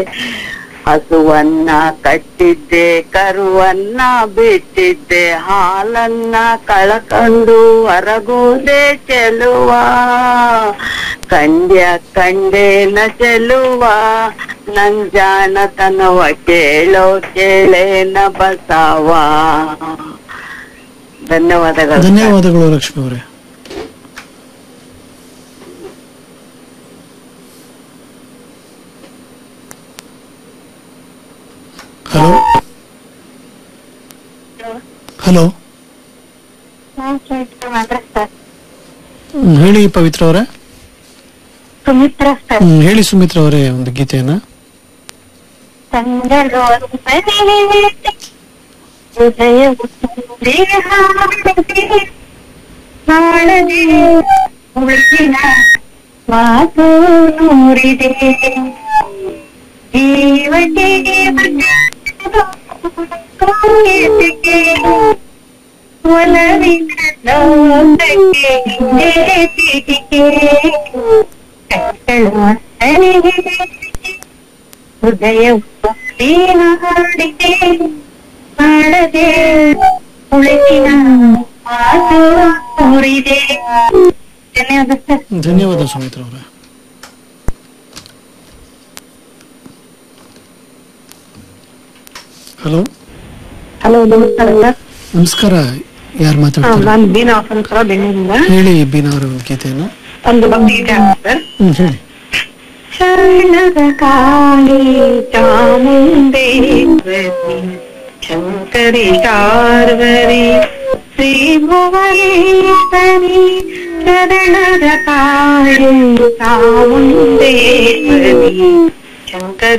ಹಸುವನ್ನ ಕಟ್ಟಿದ್ದೆ ಕರುವನ್ನ ಬಿಟ್ಟಿದ್ದೆ ಹಾಲನ್ನ ಕಳಕಂಡು ಹೊರಗೋದೆ ಚೆಲುವ ಕಂಡ್ಯ ಕಂಡೇನ ಚೆಲುವ ನಂಜಾಣತನವ ಕೇಳೋ ಕೇಳೇನ ಬಸವ ಧನ್ಯವಾದಗಳು ಧನ್ಯವಾದಗಳು ಲಕ್ಷ್ಮಿ ಅವರೇ ಹಲೋ ಹಲೋ ಹ್ಮ್, ಹೇಳಿ ಪವಿತ್ರ ಅವರೇ ಸುಮಿತ್ರ ಸರ್ ಹ್ಮ್, ಹೇಳಿ ಸುಮಿತ್ರ ಅವರೇ ಒಂದು ಗೀತೆಯನ್ನ ತಂದಳು ಹೃದಯ ನಾಳದೆ ಉಳಿದಿನ ಮಾತು ನೂರಿದೆ ಜೀವಕ್ಕೆ ಒಲವಿನ ಲೋಕಕ್ಕೆ ಹಿಂದೆ ಪೀಠಿಕೆ ಕಟ್ಟಳು ಮನರಿಗೆ ಹೃದಯ ಹಾಡಿದೆ ಮಾಡದೆ ಉಳಿಸಿನ ಮಾತು ಊರಿದೆ ಧನ್ಯವಾದ ಸರ್ ಧನ್ಯವಾದ ಸುಮಿತ್ರ ಅವರೇ ಹಲೋ ಹಲೋ ನಮಸ್ಕಾರ ಸರ್ ನಮಸ್ಕಾರ ಯಾರು ಮಾತಾಡ್ತಾರೆ ನಾನು ಬೀನಾ ವಸಂತರ ಬೆಂಗಳೂರಿಂದ ಹೇಳಿ ಬೀನಾ ಅವರ ಒಂದು ಗೀತೆಯನ್ನ ಒಂದು ಭಕ್ತಿ ಗೀತೆ ಸರ್ ಹ್ಮ್ ಹೇಳಿ ಶರಣರ ಕಾಳಿ ಚಾಮುಂಡೇಶ್ವರಿ ಶಂಕರಿ ಶಾರ್ವರಿ ಶ್ರೀ ಭುವನೇಶ್ವರಿ ಶರಣರ ಕಾಳಿ ಚಾಮುಂಡೇಶ್ವರಿ ಶಂಕರಿ